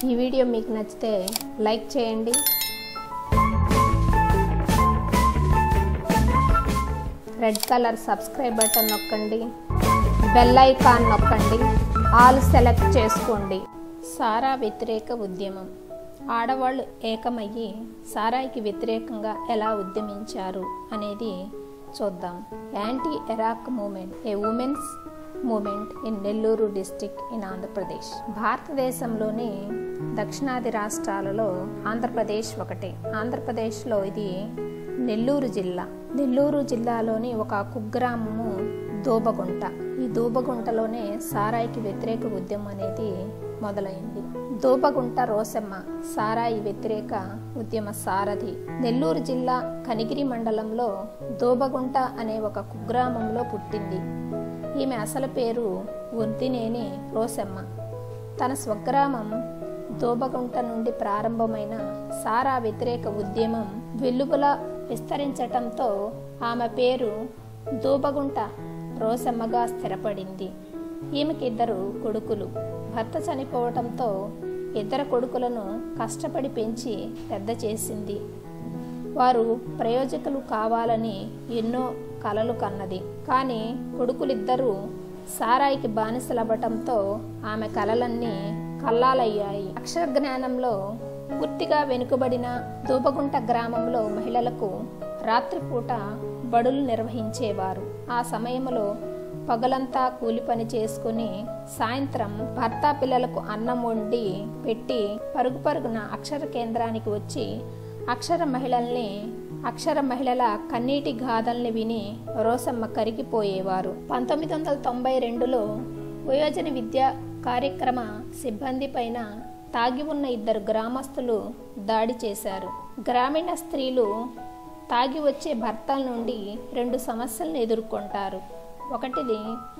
ఈ వీడియో మీకు నచ్చితే లైక్ చేయండి రెడ్ కలర్ సబ్స్క్రైబ్ బటన్ నొక్కండి బెల్ ఐకాన్ నొక్కండి ఆల్ సెలెక్ట్ చేసుకోండి సారా వ్యతిరేక ఉద్యమం ఆడవాళ్ళు ఏకమయ్యి సారాయికి వ్యతిరేకంగా ఎలా ఉద్యమించారు అనేది చూద్దాం anti ఎరాక్ moment A women's moment in Nellore district in Andhra Pradesh భారతదేశంలోని దక్షిణాది రాష్ట్రాలలో ఆంధ్రప్రదేశ్ ఒకటి ఆంధ్రప్రదేశ్లో ఇది నెల్లూరు జిల్లా నెల్లూరు జిల్లాలోని ఒక కుగ్రామము దూబగుంట ఈ దూబగుంటలోనే సారాయికి వ్యతిరేక ఉద్యమం అనేది మొదలైంది దూబగుంట రోసమ్మ సారాయి వ్యతిరేక ఉద్యమ సారథి నెల్లూరు జిల్లా కనిగిరి మండలంలో దూబగుంట అనే ఒక కుగ్రామంలో పుట్టింది ఈమె అసలు పేరు ఉర్దినేని రోసమ్మ తన స్వగ్రామం దోబగుంట నుండి ప్రారంభమైన సారా వ్యతిరేక ఉద్యమం వెలుగుల విస్తరించటంతో ఆమె పేరు దూబగుంట రోసమ్మగా స్థిరపడింది ఈమెకి ఇద్దరు కొడుకులు భర్త చనిపోవటంతో ఇద్దరు కొడుకులను కష్టపడి పెంచి పెద్ద చేసింది వారు ప్రయోజకులు కావాలని ఎన్నో కలలు కన్నది కానీ కొడుకులిద్దరూ సారాయికి బానిసలవ్వటంతో ఆమె కలలన్నీ కల్లాలయ్యాయి అక్షర జ్ఞానంలో పూర్తిగా వెనుకబడిన దూబగుంట గ్రామంలో మహిళలకు రాత్రిపూట బడులు నిర్వహించేవారు ఆ సమయంలో పగలంతా కూలి పని చేసుకుని సాయంత్రం భర్త పిల్లలకు అన్నం వండి పెట్టి పరుగు పరుగున అక్షర కేంద్రానికి వచ్చి అక్షర మహిళల్ని అక్షర మహిళల కన్నీటి గాథల్ని విని రోసమ్మ కరిగిపోయేవారు పంతొమ్మిది వందల తొంభై రెండులో వయోజన విద్యా కార్యక్రమ సిబ్బంది పైన తాగి ఉన్న ఇద్దరు గ్రామస్తులు దాడి చేశారు గ్రామీణ స్త్రీలు తాగి వచ్చే భర్తల నుండి రెండు సమస్యలను ఎదుర్కొంటారు ఒకటిది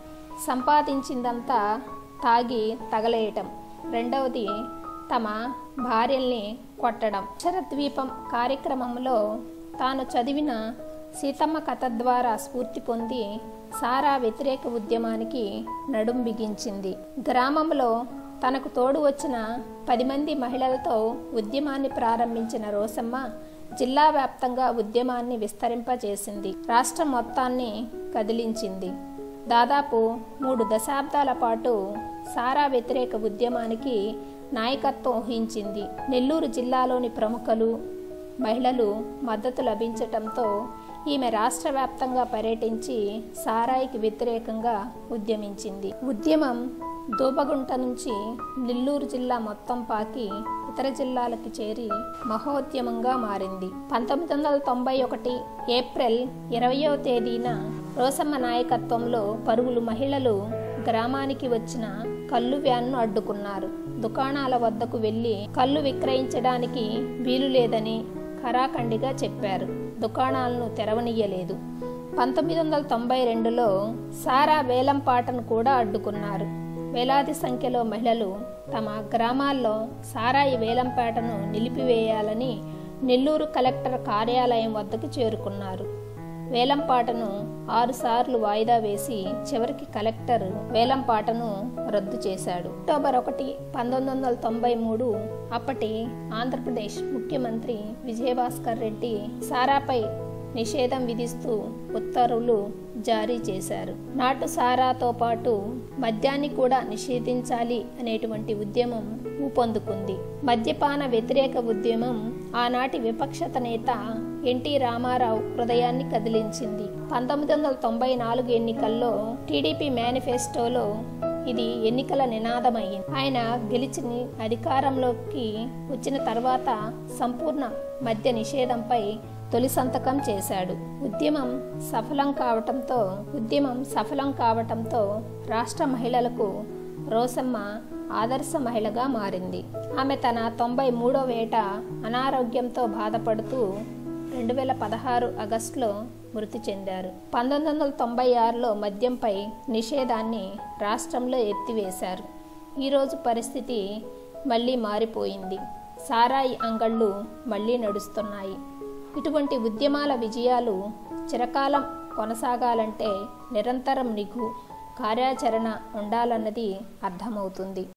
సంపాదించిందంతా తాగి తగలేయటం రెండవది తమ భార్యల్ని కొట్టడం అక్షరద్వీపం కార్యక్రమంలో తాను చదివిన సీతమ్మ కథ ద్వారా స్ఫూర్తి పొంది సారా వ్యతిరేక ఉద్యమానికి నడుం బిగించింది గ్రామంలో తనకు తోడు వచ్చిన పది మంది మహిళలతో ఉద్యమాన్ని ప్రారంభించిన రోసమ్మ జిల్లా వ్యాప్తంగా ఉద్యమాన్ని విస్తరింపజేసింది రాష్ట్రం మొత్తాన్ని కదిలించింది దాదాపు మూడు దశాబ్దాల పాటు సారా వ్యతిరేక ఉద్యమానికి నాయకత్వం వహించింది నెల్లూరు జిల్లాలోని ప్రముఖులు మహిళలు మద్దతు లభించటంతో ఈమె రాష్ట్ర వ్యాప్తంగా పర్యటించి సారాయికి వ్యతిరేకంగా ఉద్యమించింది ఉద్యమం దూబగుంట నుంచి నెల్లూరు జిల్లా మొత్తం పాకి ఇతర జిల్లాలకు చేరి మహోద్యమంగా మారింది పంతొమ్మిది వందల తొంభై ఒకటి ఏప్రిల్ ఇరవయో తేదీన రోసమ్మ నాయకత్వంలో పరుగులు మహిళలు గ్రామానికి వచ్చిన కళ్ళు వ్యాన్ను అడ్డుకున్నారు దుకాణాల వద్దకు వెళ్లి కళ్ళు విక్రయించడానికి వీలు లేదని ఖరాఖండిగా చెప్పారు దుకాణాలను తెరవనీయలేదు పంతొమ్మిది వందల తొంభై రెండులో సారా వేలం పాటను కూడా అడ్డుకున్నారు వేలాది సంఖ్యలో మహిళలు తమ గ్రామాల్లో సారాయి వేలంపేటను నిలిపివేయాలని నెల్లూరు కలెక్టర్ కార్యాలయం వద్దకు చేరుకున్నారు వేలంపాటను ఆరుసార్లు వాయిదా వేసి చివరికి కలెక్టర్ వేలంపాటను రద్దు చేశాడు అక్టోబర్ ఒకటి పంతొమ్మిది వందల తొంభై మూడు అప్పటి ఆంధ్రప్రదేశ్ ముఖ్యమంత్రి విజయభాస్కర్ రెడ్డి సారాపై నిషేధం విధిస్తూ ఉత్తర్వులు జారీ చేశారు నాటు సారాతో పాటు మద్యాన్ని కూడా నిషేధించాలి అనేటువంటి ఉద్యమం ఊపందుకుంది మద్యపాన వ్యతిరేక ఉద్యమం ఆనాటి విపక్షత నేత ఎన్టీ రామారావు హృదయాన్ని కదిలించింది పంతొమ్మిది వందల తొంభై నాలుగు ఎన్నికల్లో టీడీపీ మేనిఫెస్టోలో ఇది ఎన్నికల నినాదమైంది ఆయన గెలిచి అధికారంలోకి వచ్చిన తర్వాత సంపూర్ణ మద్య నిషేధంపై తొలి సంతకం చేశాడు ఉద్యమం సఫలం కావటంతో ఉద్యమం సఫలం కావటంతో రాష్ట్ర మహిళలకు రోసమ్మ ఆదర్శ మహిళగా మారింది ఆమె తన తొంభై మూడవ ఏట అనారోగ్యంతో బాధపడుతూ రెండు వేల పదహారు ఆగస్టులో మృతి చెందారు పంతొమ్మిది వందల తొంభై ఆరులో మద్యంపై నిషేధాన్ని రాష్ట్రంలో ఎత్తివేశారు ఈరోజు పరిస్థితి మళ్ళీ మారిపోయింది సారాయి అంగళ్ళు మళ్ళీ నడుస్తున్నాయి ఇటువంటి ఉద్యమాల విజయాలు చిరకాలం కొనసాగాలంటే నిరంతరం నిఘు కార్యాచరణ ఉండాలన్నది అర్థమవుతుంది